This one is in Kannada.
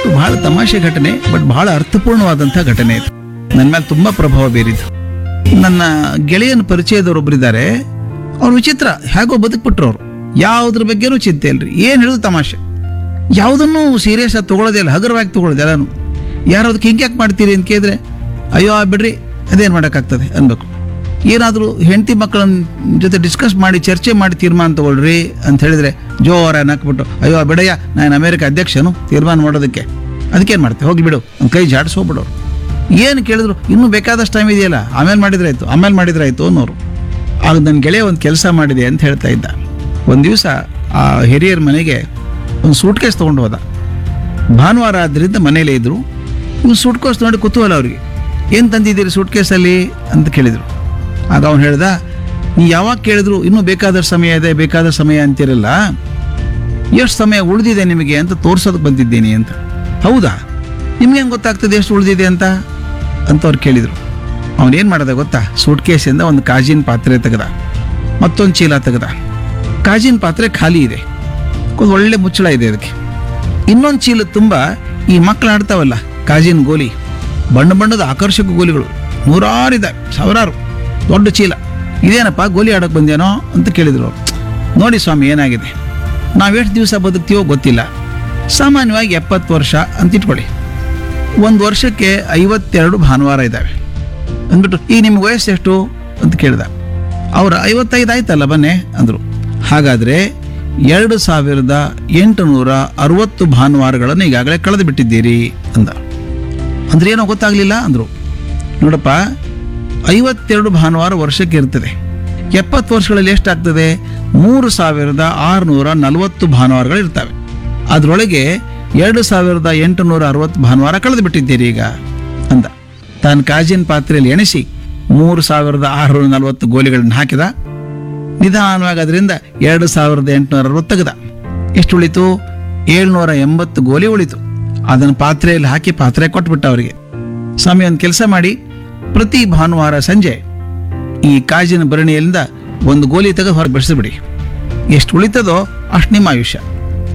ಬಹಳ ತಮಾಷೆ ಘಟನೆ ಬಟ್ ಬಹಳ ಅರ್ಥಪೂರ್ಣವಾದಂತಹ ಘಟನೆ ಇದು ನನ್ನ ಮೇಲೆ ತುಂಬಾ ಪ್ರಭಾವ ಬೀರಿತು ನನ್ನ ಗೆಳೆಯನ ಪರಿಚಯದವರೊಬ್ಬರಿದ್ದಾರೆ ಅವ್ರು ವಿಚಿತ್ರ ಹೇಗೋ ಬದುಕ್ಬಿಟ್ರು ಅವರು ಯಾವುದ್ರ ಬಗ್ಗೆನೂ ಚಿಂತೆ ಇಲ್ರಿ ಏನು ಹೇಳೋದು ತಮಾಷೆ ಯಾವುದನ್ನು ಸೀರಿಯಸ್ ಆಗಿ ತಗೊಳ್ಳೋದೇ ಇಲ್ಲ ಹಗುರವಾಗಿ ತಗೊಳ್ಳೋದು ಎಲ್ಲಾನು ಯಾರು ಅದಕ್ಕೆ ಹಿಂಗೆ ಯಾಕೆ ಮಾಡ್ತೀರಿ ಅಂತ ಕೇಳಿದ್ರೆ ಅಯ್ಯೋ ಆ ಬಿಡ್ರಿ ಅದೇನು ಮಾಡೋಕ್ಕಾಗ್ತದೆ ಅನ್ಬೇಕು ಏನಾದರೂ ಹೆಂಡತಿ ಮಕ್ಕಳ ಜೊತೆ ಡಿಸ್ಕಸ್ ಮಾಡಿ ಚರ್ಚೆ ಮಾಡಿ ತೀರ್ಮಾನ ತಗೊಳ್ರಿ ಅಂತ ಹೇಳಿದ್ರೆ ಜೋರ ನಾಕ್ಬಿಟ್ಟು ಅಯ್ಯೋ ಬಿಡಯ್ಯ ನಾನು ಅಮೇರಿಕ ಅಧ್ಯಕ್ಷನು ತೀರ್ಮಾನ ಮಾಡೋದಕ್ಕೆ ಅದಕ್ಕೇನು ಮಾಡ್ತೆ ಹೋಗಿ ಬಿಡು ಒಂದು ಕೈ ಜಾಡಿಸಿ ಹೋಗ್ಬಿಡೋರು ಏನು ಕೇಳಿದ್ರು ಇನ್ನೂ ಬೇಕಾದಷ್ಟು ಟೈಮ್ ಇದೆಯಲ್ಲ ಆಮೇಲೆ ಮಾಡಿದ್ರಾಯ್ತು ಆಮೇಲೆ ಮಾಡಿದ್ರಾಯ್ತು ಅನ್ನೋರು ಆಗ ನನ್ನ ಗೆಳೆಯ ಒಂದು ಕೆಲಸ ಮಾಡಿದೆ ಅಂತ ಹೇಳ್ತಾ ಇದ್ದ ಒಂದು ದಿವಸ ಆ ಹಿರಿಯರ ಮನೆಗೆ ಒಂದು ಸೂಟ್ ಕೇಸ್ ತೊಗೊಂಡು ಹೋದ ಭಾನುವಾರ ಆದ್ದರಿಂದ ಮನೇಲೇ ಇದ್ರು ಇವ್ನು ಸೂಟ್ ಕೇಸ್ ನೋಡಿ ಕುತೂಹಲ ಅವ್ರಿಗೆ ಏನು ತಂದಿದ್ದೀರಿ ಸೂಟ್ ಕೇಸಲ್ಲಿ ಅಂತ ಕೇಳಿದರು ಆಗ ಅವ್ನು ಹೇಳ್ದ ನೀ ಯಾವಾಗ ಕೇಳಿದ್ರು ಇನ್ನೂ ಬೇಕಾದ ಸಮಯ ಇದೆ ಬೇಕಾದ ಸಮಯ ಅಂತಿರಲ್ಲ ಎಷ್ಟು ಸಮಯ ಉಳಿದಿದೆ ನಿಮಗೆ ಅಂತ ತೋರ್ಸೋದಕ್ಕೆ ಬಂದಿದ್ದೀನಿ ಅಂತ ಹೌದಾ ನಿಮ್ಗೆ ಹೆಂಗೆ ಗೊತ್ತಾಗ್ತದೆ ಎಷ್ಟು ಉಳಿದಿದೆ ಅಂತ ಅಂತ ಅವ್ರು ಕೇಳಿದರು ಅವನೇನು ಮಾಡ್ದ ಗೊತ್ತಾ ಸೂಟ್ ಕೇಸಿಂದ ಒಂದು ಕಾಜಿನ ಪಾತ್ರೆ ತೆಗೆದ ಮತ್ತೊಂದು ಚೀಲ ತೆಗೆದ ಕಾಜಿನ ಪಾತ್ರೆ ಖಾಲಿ ಇದೆ ಒಂದು ಒಳ್ಳೆ ಮುಚ್ಚಳ ಇದೆ ಅದಕ್ಕೆ ಇನ್ನೊಂದು ಚೀಲ ತುಂಬ ಈ ಮಕ್ಕಳು ಆಡ್ತಾವಲ್ಲ ಕಾಜಿನ ಗೋಲಿ ಬಣ್ಣ ಬಣ್ಣದ ಆಕರ್ಷಕ ಗೋಲಿಗಳು ನೂರಾರು ಇದ್ದಾವೆ ಸಾವಿರಾರು ದೊಡ್ಡ ಚೀಲ ಇದೇನಪ್ಪ ಗೋಲಿ ಆಡೋಕೆ ಬಂದೇನೋ ಅಂತ ಕೇಳಿದ್ರು ಅವ್ರು ನೋಡಿ ಸ್ವಾಮಿ ಏನಾಗಿದೆ ನಾವು ಎಷ್ಟು ದಿವಸ ಬದುಕ್ತೀವೋ ಗೊತ್ತಿಲ್ಲ ಸಾಮಾನ್ಯವಾಗಿ ಎಪ್ಪತ್ತು ವರ್ಷ ಅಂತ ಇಟ್ಕೊಳ್ಳಿ ಒಂದು ವರ್ಷಕ್ಕೆ ಐವತ್ತೆರಡು ಭಾನುವಾರ ಇದ್ದಾವೆ ಅಂದ್ಬಿಟ್ಟು ಈಗ ನಿಮ್ಗೆ ವಯಸ್ಸು ಎಷ್ಟು ಅಂತ ಕೇಳ್ದ ಅವ್ರ ಐವತ್ತೈದು ಆಯ್ತಲ್ಲ ಬನ್ನೆ ಅಂದರು ಹಾಗಾದರೆ ಎರಡು ಸಾವಿರದ ಎಂಟುನೂರ ಅರವತ್ತು ಭಾನುವಾರಗಳನ್ನು ಈಗಾಗಲೇ ಕಳೆದು ಬಿಟ್ಟಿದ್ದೀರಿ ಅಂದ ಅಂದ್ರೆ ಏನೋ ಗೊತ್ತಾಗಲಿಲ್ಲ ಅಂದರು ನೋಡಪ್ಪ ಐವತ್ತೆರಡು ಭಾನುವಾರ ವರ್ಷಕ್ಕೆ ಇರ್ತದೆ ಎಪ್ಪತ್ತು ವರ್ಷಗಳಲ್ಲಿ ಎಷ್ಟಾಗ್ತದೆ ಮೂರು ಸಾವಿರದ ಆರುನೂರ ನಲವತ್ತು ಭಾನುವಾರಗಳು ಇರ್ತವೆ ಅದರೊಳಗೆ ಎರಡು ಸಾವಿರದ ಎಂಟುನೂರ ಅರವತ್ತು ಭಾನುವಾರ ಕಳೆದು ಬಿಟ್ಟಿದ್ದೀರಿ ಈಗ ಅಂದ ತಾನು ಕಾಜಿನ ಪಾತ್ರೆಯಲ್ಲಿ ಎಣಿಸಿ ಮೂರು ಸಾವಿರದ ಆರುನೂರ ನಲವತ್ತು ಗೋಲಿಗಳನ್ನ ಹಾಕಿದ ನಿಧಾನವಾಗಿ ಅದರಿಂದ ಎರಡು ಸಾವಿರದ ಎಂಟುನೂರ ಅರವತ್ತು ತೆಗೆದ ಎಷ್ಟು ಉಳಿತು ಏಳ್ನೂರ ಎಂಬತ್ತು ಗೋಲಿ ಉಳಿತು ಅದನ್ನು ಪಾತ್ರೆಯಲ್ಲಿ ಹಾಕಿ ಪಾತ್ರೆ ಕೊಟ್ಬಿಟ್ಟ ಅವರಿಗೆ ಸ್ವಾಮಿ ಒಂದು ಕೆಲಸ ಮಾಡಿ ಪ್ರತಿ ಭಾನುವಾರ ಸಂಜೆ ಈ ಕಾಜಿನ ಭರಣಿಯಿಂದ ಒಂದು ಗೋಲಿ ತೆಗೆದು ಹೊರಗೆ ಬೆಳೆಸಿಬಿಡಿ ಎಷ್ಟು ಉಳಿತದೋ ಅಷ್ಟು ನಿಮ್ಮ ಆಯುಷ್ಯ